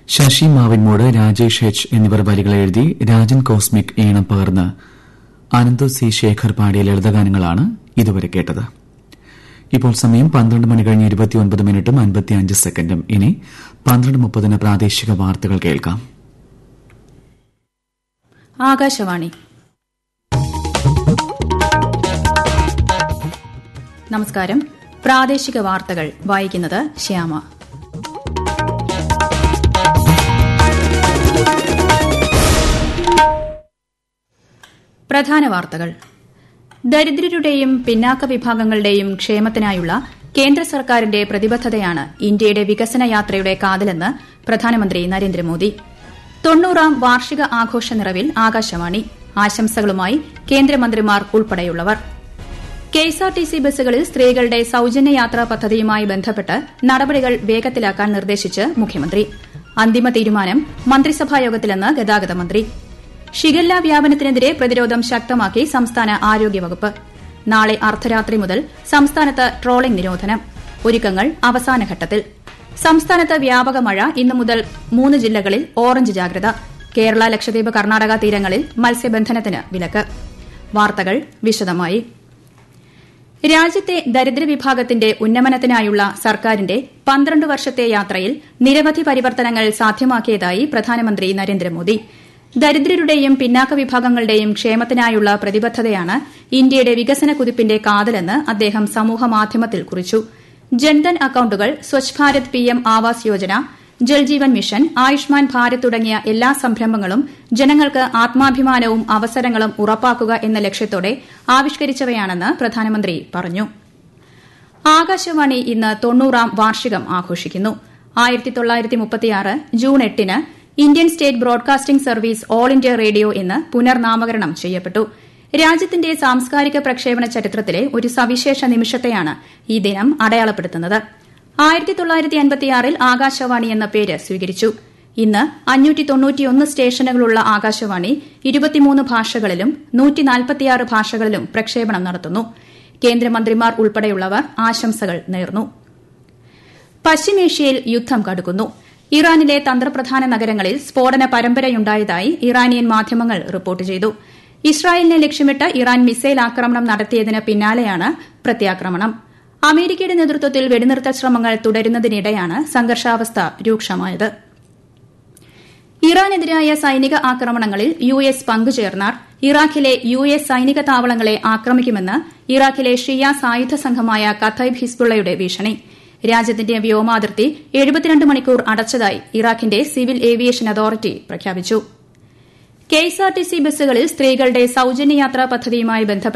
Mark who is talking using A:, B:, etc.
A: Sasi മാവിൻമൂട് Rajesh H എന്നിവർ വരികൾ എഴുതി രാജൻ കോസ്മിക് ഈണം പകർന്ന് അനന്തു സി ശേഖർ പാടിയ ലളിതഗാനങ്ങളാണ് ഇതുവരെ കേട്ടത് ഇപ്പോൾ സമയം പന്ത്രണ്ട് മണി കഴിഞ്ഞ് ഇരുപത്തിയൊൻപത് മിനിറ്റും അൻപത്തിയഞ്ച് സെക്കൻഡും ഇനി പന്ത്രണ്ട് മുപ്പതിന് പ്രാദേശിക വാർത്തകൾ കേൾക്കാം
B: ആകാശവാണി നമസ്കാരം പ്രാദേശിക വാർത്തകൾ വായിക്കുന്നത് ശ്യാമ പ്രധാന വാർത്തകൾ ദരിദ്രരുടെയും പിന്നാക്ക വിഭാഗങ്ങളുടെയും ക്ഷേമത്തിനായുള്ള കേന്ദ്ര സർക്കാരിന്റെ പ്രതിബദ്ധതയാണ് ഇന്ത്യയുടെ വികസന യാത്രയുടെ കാതലെന്ന് പ്രധാനമന്ത്രി നരേന്ദ്രമോദി തൊണ്ണൂറാം വാർഷിക ആഘോഷ നിറവിൽ ആകാശവാണി ആശംസകളുമായി കേന്ദ്രമന്ത്രിമാർ ഉൾപ്പെടെയുള്ളവർ കെഎസ്ആർടിസി ബസ്സുകളിൽ സ്ത്രീകളുടെ സൌജന്യ യാത്രാ പദ്ധതിയുമായി ബന്ധപ്പെട്ട് നടപടികൾ വേഗത്തിലാക്കാൻ നിർദ്ദേശിച്ച് മുഖ്യമന്ത്രി അന്തിമ തീരുമാനം മന്ത്രിസഭായോഗത്തിലെന്ന് ഗതാഗത മന്ത്രി ഷിഗല്ല വ്യാപനത്തിനെതിരെ പ്രതിരോധം ശക്തമാക്കി സംസ്ഥാന ആരോഗ്യവകുപ്പ് നാളെ അർദ്ധരാത്രി മുതൽ സംസ്ഥാനത്ത് ട്രോളിംഗ് നിരോധനം ഒരുക്കങ്ങൾ അവസാനഘട്ടത്തിൽ സംസ്ഥാനത്ത് വ്യാപക മഴ ഇന്നു മുതൽ മൂന്ന് ജില്ലകളിൽ ഓറഞ്ച് ജാഗ്രത കേരള ലക്ഷദ്വീപ് കർണാടക തീരങ്ങളിൽ മത്സ്യബന്ധനത്തിന് വിലക്ക് വാർത്തകൾ വിശദമായി രാജ്യത്തെ ദരിദ്രവിഭാഗത്തിന്റെ ഉന്നമനത്തിനായുള്ള സർക്കാരിന്റെ പന്ത്രണ്ട് വർഷത്തെ യാത്രയിൽ നിരവധി പരിവർത്തനങ്ങൾ സാധ്യമാക്കിയതായി പ്രധാനമന്ത്രി നരേന്ദ്രമോദി ദരിദ്രരുടെയും പിന്നാക്ക വിഭാഗങ്ങളുടെയും ക്ഷേമത്തിനായുള്ള പ്രതിബദ്ധതയാണ് ഇന്ത്യയുടെ വികസന കുതിപ്പിന്റെ കാതലെന്ന് അദ്ദേഹം സമൂഹമാധ്യമത്തിൽ കുറിച്ചു ജൻധൻ അക്കൌണ്ടുകൾ സ്വച്ഛ് ഭാരത് പിഎം ആവാസ് യോജന ജൽജീവൻ മിഷൻ ആയുഷ്മാൻ ഭാരത് തുടങ്ങിയ എല്ലാ സംരംഭങ്ങളും ജനങ്ങൾക്ക് ആത്മാഭിമാനവും അവസരങ്ങളും ഉറപ്പാക്കുക എന്ന ലക്ഷ്യത്തോടെ ആവിഷ്കരിച്ചവയാണെന്ന് പ്രധാനമന്ത്രി പറഞ്ഞു ആകാശവാണി ഇന്ന് തൊണ്ണൂറാം വാർഷികം ആഘോഷിക്കുന്നു ആയിരത്തി തൊള്ളായിരത്തി മുപ്പത്തിയാറ് ജൂൺ എട്ടിന് Indian State Broadcasting Service All India Radio എന്ന് പുനർനാമകരണം ചെയ്യപ്പെട്ടു രാജ്യത്തിന്റെ സാംസ്കാരിക പ്രക്ഷേപണ ചരിത്രത്തിലെ ഒരു സവിശേഷ നിമിഷത്തെയാണ് ഈ ദിനം അടയാളപ്പെടുത്തുന്നത് ആയിരത്തി തൊള്ളായിരത്തി അൻപത്തിയാറിൽ ആകാശവാണി എന്ന പേര് സ്വീകരിച്ചു ഇന്ന് അഞ്ഞൂറ്റി തൊണ്ണൂറ്റിയൊന്ന് സ്റ്റേഷനുകളുള്ള ആകാശവാണി ഇരുപത്തിമൂന്ന് ഭാഷകളിലും നൂറ്റി നാൽപ്പത്തിയാറ് ഭാഷകളിലും പ്രക്ഷേപണം നടത്തുന്നു കേന്ദ്രമന്ത്രിമാർ ഉൾപ്പെടെയുള്ളവർ ആശംസകൾ നേർന്നു പശ്ചിമേഷ്യയിൽ യുദ്ധം കടുക്കുന്നു ഇറാനിലെ തന്ത്രപ്രധാന നഗരങ്ങളിൽ സ്ഫോടന പരമ്പരയുണ്ടായതായി ഇറാനിയൻ മാധ്യമങ്ങൾ റിപ്പോർട്ട് ചെയ്തു ഇസ്രായേലിനെ ലക്ഷ്യമിട്ട് ഇറാൻ മിസൈൽ ആക്രമണം നടത്തിയതിന് പിന്നാലെയാണ് പ്രത്യാക്രമണം അമേരിക്കയുടെ നേതൃത്വത്തിൽ വെടിനിർത്തൽ ശ്രമങ്ങൾ തുടരുന്നതിനിടെയാണ് സംഘർഷാവസ്ഥ രൂക്ഷമായത് ഇറാനെതിരായ സൈനിക ആക്രമണങ്ങളിൽ യു എസ് പങ്കുചേർന്നാൽ ഇറാഖിലെ യു എസ് സൈനിക താവളങ്ങളെ ആക്രമിക്കുമെന്ന് ഇറാഖിലെ ഷിയ സായുധ സംഘമായ കഥൈബ് ഹിസ്ബുള്ളയുടെ ഭീഷണി രാജ്യത്തിന്റെ വ്യോമാതിർത്തി എഴുപത്തിരണ്ട് മണിക്കൂർ അടച്ചതായി ഇറാഖിന്റെ സിവിൽ ഏവിയേഷൻ അതോറിറ്റി പ്രഖ്യാപിച്ചു കെഎസ്ആർടിസി ബസ്സുകളിൽ സ്ത്രീകളുടെ സൌജന്യ യാത്രാ പദ്ധതിയുമായി ബന്ധപ്പെട്ട്